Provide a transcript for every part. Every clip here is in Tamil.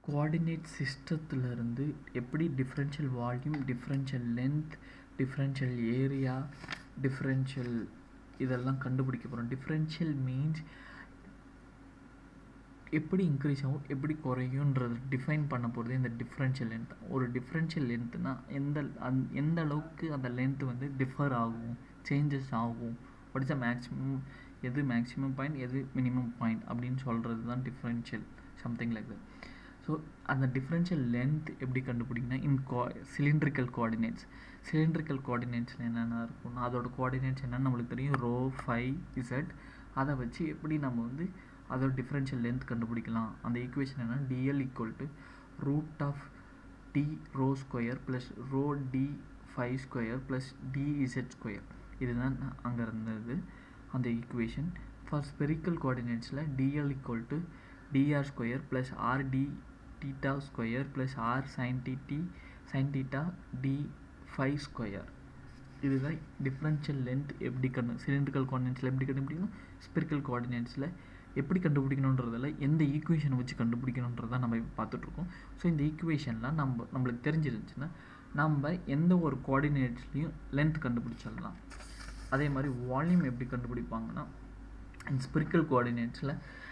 கோஆர்டினேட் சிஸ்டத்துலேருந்து எப்படி differential volume differential length differential area differential இதெல்லாம் கண்டுபிடிக்க போகிறோம் டிஃப்ரென்ஷியல் மீன்ஸ் எப்படி இன்க்ரீஸ் ஆகும் எப்படி குறையுன்றது டிஃபைன் பண்ண போகிறது இந்த டிஃப்ரென்ஷியல் லென்த் ஒரு டிஃப்ரென்ஷியல் லென்த்னா எந்த அந் எந்த அளவுக்கு அந்த லென்த் வந்து டிஃபர் ஆகும் சேஞ்சஸ் ஆகும் வாட் இஸ் த மேக்ஸிமம் எது மேக்ஸிமம் பாயிண்ட் எது மினிமம் பாயிண்ட் அப்படின்னு சொல்கிறது தான் differential something like that so அந்த டிஃப்ரென்ஷியல் லென்த் எப்படி கண்டுபிடிக்கணும் in co cylindrical coordinates cylindrical கோஆர்டினேட்ஸில் என்னென்ன இருக்கும்னா அதோட கோஆர்டினேட்ஸ் என்னென்னு நம்மளுக்கு தெரியும் ரோ ஃபைவ் இசட் அதை வச்சு எப்படி நம்ம வந்து அதோட டிஃப்ரென்ஷியல் லென்த் கண்டுபிடிக்கலாம் அந்த ஈக்குவேஷன் என்ன dl equal to root of d rho square plus rho d phi square plus dz square இதுதான் அங்கே இருந்தது அந்த ஈக்குவேஷன் ஃபார் ஸ்பெரிக்கல் கோஆர்டினேட்ஸில் dl equal to dr square plus rd theta square plus r sine dd sine theta d phi square இதுதான் டிஃப்ரென்ஷியல் லென்த் எப்படி கண்டு சிலிண்ட்ரிக்கல் கோஆர்டினேட்ஸில் எப்படி கண்டுபிடிக்கணும் ஸ்பெரிக்கல் கோஆர்டினேட்ஸில் எப்படி கண்டுபிடிக்கணுன்றதில் எந்த ஈக்குவேஷனை வச்சு கண்டுபிடிக்கணுன்றதான் நம்ம இப்போ பார்த்துட்ருக்கோம் ஸோ இந்த ஈக்குவேஷன்லாம் நம்ம நம்மளுக்கு தெரிஞ்சிருந்துச்சுன்னா நம்ம எந்த ஒரு கோஆர்டினேட்ஸ்லையும் லென்த் கண்டுபிடிச்சிடலாம் அதே மாதிரி வால்யூம் எப்படி கண்டுபிடிப்பாங்கன்னா ஸ்பிரிக்கல் கோஆர்டினேட்ஸில்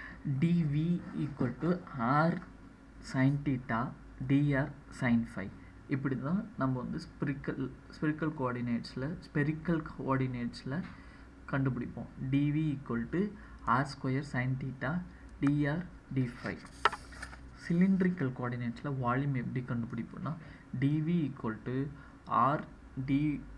dv equal to r sine theta dr sine phi இப்படி தான் நம்ம வந்து ஸ்பிரிக்கல் ஸ்பிரிக்கல் கோஆர்டினேட்ஸில் ஸ்பெரிக்கல் கோஆர்டினேட்ஸில் கண்டுபிடிப்போம் dv equal to r square sine theta dr d phi cylindrical கோஆர்டினேட்ஸில் வால்யூம் எப்படி கண்டுபிடிப்போம்னா dv equal to r d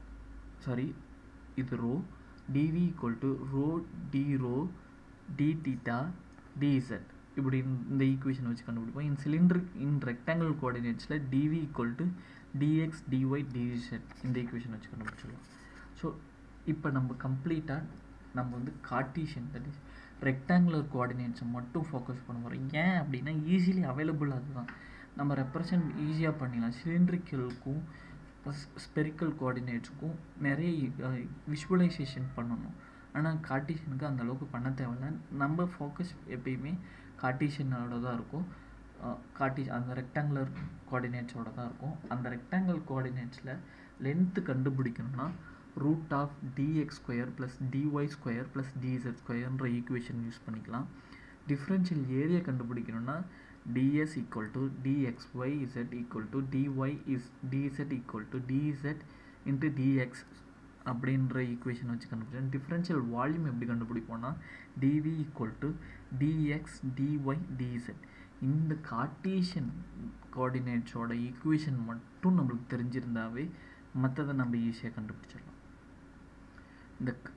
sorry இது rho dv equal to rho d rho d theta dz இப்படி இந்த ஈக்குவேஷன் வச்சு கண்டுபிடிப்போம் இன் சிலிண்டர் இன் ரெக்டாங்கிள் கோஆர்டினேட்ஸில் dv equal to dx dy dz இந்த ஈக்குவேஷன் வச்சு கண்டுபிடிச்சிடலாம் ஸோ இப்போ நம்ம கம்ப்ளீட்டாக நம்ம வந்து கார்டீஷியன் தட் இஸ் ரெக்டாங்குலர் கோஆர்டினேட்ஸை மட்டும் ஃபோக்கஸ் பண்ண போகிறோம் ஏன் அப்படின்னா ஈஸிலி அவைலபிள் அதுதான் நம்ம ரெப்ரசன்ட் ஈஸியாக பண்ணிடலாம் சிலிண்ட்ரிக்கலுக்கும் ஸ்பெரிக்கல் கோஆர்டினேட்ஸுக்கும் நிறைய விஷுவலைசேஷன் பண்ணணும் ஆனால் கார்டீஷியனுக்கு அந்த அளவுக்கு பண்ண தேவையில்ல நம்ம ஃபோக்கஸ் எப்பயுமே கார்டீஷியனோட தான் இருக்கும் கார்டி அந்த ரெக்டாங்குலர் கோஆர்டினேட்ஸோட தான் இருக்கும் அந்த ரெக்டாங்கிள் கோஆர்டினேட்ஸில் லென்த்து கண்டுபிடிக்கணும்னா root of dx square plus dy square plus dz ஸ்கொயர்ன்ற ஈக்குவேஷன் யூஸ் பண்ணிக்கலாம் டிஃப்ரென்ஷியல் ஏரியா கண்டுபிடிக்கணும்னா ds equal to dxy z equal to dy is dz equal to dz into dx அப்படின்ற ஈக்குவேஷன் வச்சு கண்டுபிடிச்சோம் டிஃப்ரென்ஷியல் வால்யூம் எப்படி கண்டுபிடிப்போம்னா dv equal to dx dy dz இந்த கார்டீஷியன் கோஆர்டினேட்ஸோட ஈக்குவேஷன் மட்டும் நம்மளுக்கு தெரிஞ்சிருந்தாவே மற்றதை நம்ம ஈஸியாக கண்டுபிடிச்சிடலாம் இந்த